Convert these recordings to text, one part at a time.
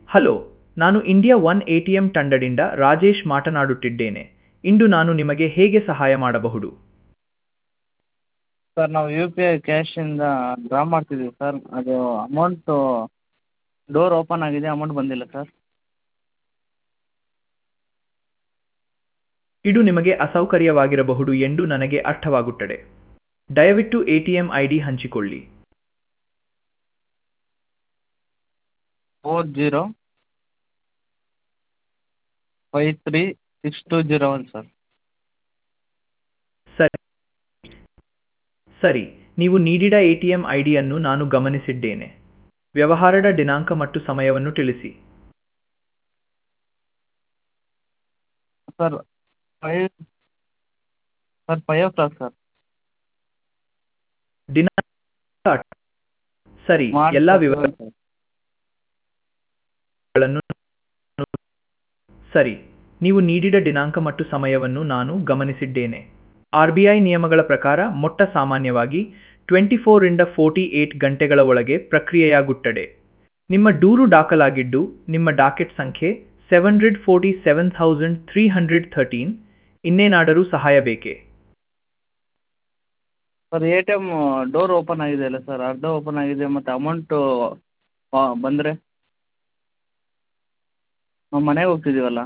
hello ನಾನು India one A T M ತಂಡದಿಂದ ರಾಜೇಶ್ ಮಾತನಾಡುತ್ತಿದ್ದೇನೆ ಇಂದು ನಾನು ನಿಮಗೆ ಹೇಗೆ ಸಹಾಯ ಮಾಡಬಹುದು ಸರ್ ನಾವು ಯು ಪಿ ಐ ಕ್ಯಾಶಿಂದ ಡ್ರಾ ಮಾಡ್ತಿದ್ದೀವಿ ಸರ್ ಅದು ಅಮೌಂಟು ಡೋರ್ ಓಪನ್ ಆಗಿದೆ ಅಮೌಂಟ್ ಬಂದಿಲ್ಲ ಸರ್ ಇದು ನಿಮಗೆ ಅಸೌಕರ್ಯವಾಗಿರಬಹುದು ಎಂದು ನನಗೆ ಅರ್ಥವಾಗುತ್ತದೆ ದಯವಿಟ್ಟು A T M I D ಹಂಚಿಕೊಳ್ಳಿ four zero five three six two zero one sir ಸರಿ ಸರಿ ನೀವು ನೀಡಿದ ಎ ಟಿ ಎಂ ಐ ಡಿಯನ್ನು ನಾನು ಗಮನಿಸಿದ್ದೇನೆ ವ್ಯವಹಾರದ ದಿನಾಂಕ ಮತ್ತು ಸಮಯವನ್ನು ತಿಳಿಸಿ sir five sir five o'clock sir ದಿನಾಂಕ ಸರಿ ಮಾರ್ಚ್ ಎಲ್ಲ ಸರ್ ವಿವರಗಳನ್ನು ಸರಿ ನೀವು ನೀಡಿದ ದಿನಾಂಕ ಮತ್ತು ಸಮಯವನ್ನು ನಾನು ಗಮನಿಸಿದ್ದೇನೆ ಆರ್ ಬಿ ಐ ನಿಯಮಗಳ ಪ್ರಕಾರ ಮೊಟ್ಟ ಸಾಮಾನ್ಯವಾಗಿ ಟ್ವೆಂಟಿ ಫೋರಿಂದ ಫೋರ್ಟಿ ಏಟ್ ಗಂಟೆಗಳ ಒಳಗೆ ಪ್ರಕ್ರಿಯೆಯಾಗುತ್ತದೆ ನಿಮ್ಮ ದೂರು ದಾಖಲಾಗಿದ್ದು ನಿಮ್ಮ ಡಾಕೆಟ್ ಸಂಖ್ಯೆ seven hundred forty seven thousand three hundred thirteen ಇನ್ನೇನಾದರೂ ಸಹಾಯ ಬೇಕೇ sir A T M door open ಆಗಿದೆ ಅಲ್ಲ ಸರ್ ಅರ್ಧ ಓಪನ್ ಆಗಿದೆ ಮತ್ತು ಅಮೌಂಟು ಬಂದರೆ ನಾವು ಮನೆಗೆ ಹೋಗ್ತಿದ್ದೀವಲ್ಲ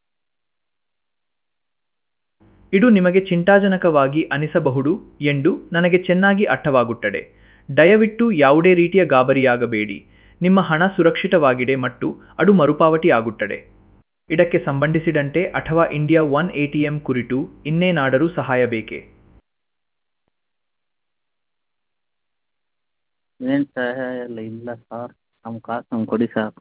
ಇದು ನಿಮಗೆ ಚಿಂತಾಜನಕವಾಗಿ ಅನಿಸಬಹುದು ಎಂದು ನನಗೆ ಚೆನ್ನಾಗಿ ಅರ್ಥವಾಗುತ್ತದೆ ದಯವಿಟ್ಟು ಯಾವುದೇ ರೀತಿಯ ಗಾಬರಿಯಾಗಬೇಡಿ ನಿಮ್ಮ ಹಣ ಸುರಕ್ಷಿತವಾಗಿದೆ ಮತ್ತು ಅದು ಮರುಪಾವತಿ ಆಗುತ್ತದೆ ಇದಕ್ಕೆ ಸಂಬಂಧಿಸಿದಂತೆ ಅಥವಾ India one A T M ಕುರಿತು ಇನ್ನೇನಾದರೂ ಸಹಾಯ ಬೇಕೇ ಏನು ಸಹಾಯ ಎಲ್ಲ ಇಲ್ಲ ಸರ್ ನಮ್ಮ ಕಾಸು ನಮ್ಗೆ ಕೊಡಿ ಸರ್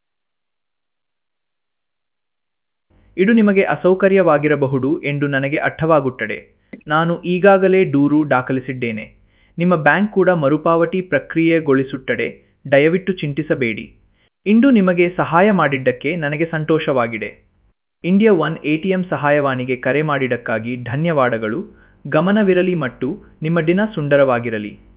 ಇದು ನಿಮಗೆ ಅಸೌಕರ್ಯವಾಗಿರಬಹುದು ಎಂದು ನನಗೆ ಅರ್ಥವಾಗುತ್ತದೆ ನಾನು ಈಗಾಗಲೇ ದೂರು ದಾಖಲಿಸಿದ್ದೇನೆ ನಿಮ್ಮ ಬ್ಯಾಂಕ್ ಕೂಡ ಮರುಪಾವತಿ ಪ್ರಕ್ರಿಯೆಗೊಳಿಸುತ್ತದೆ ದಯವಿಟ್ಟು ಚಿಂತಿಸಬೇಡಿ ಇಂದು ನಿಮಗೆ ಸಹಾಯ ಮಾಡಿದ್ದಕ್ಕೆ ನನಗೆ ಸಂತೋಷವಾಗಿದೆ India one A T M ಸಹಾಯವಾಣಿಗೆ ಕರೆ ಮಾಡಿದ್ದಕ್ಕಾಗಿ ಧನ್ಯವಾದಗಳು ಗಮನವಿರಲಿ ಮತ್ತು ನಿಮ್ಮ ದಿನ ಸುಂದರವಾಗಿರಲಿ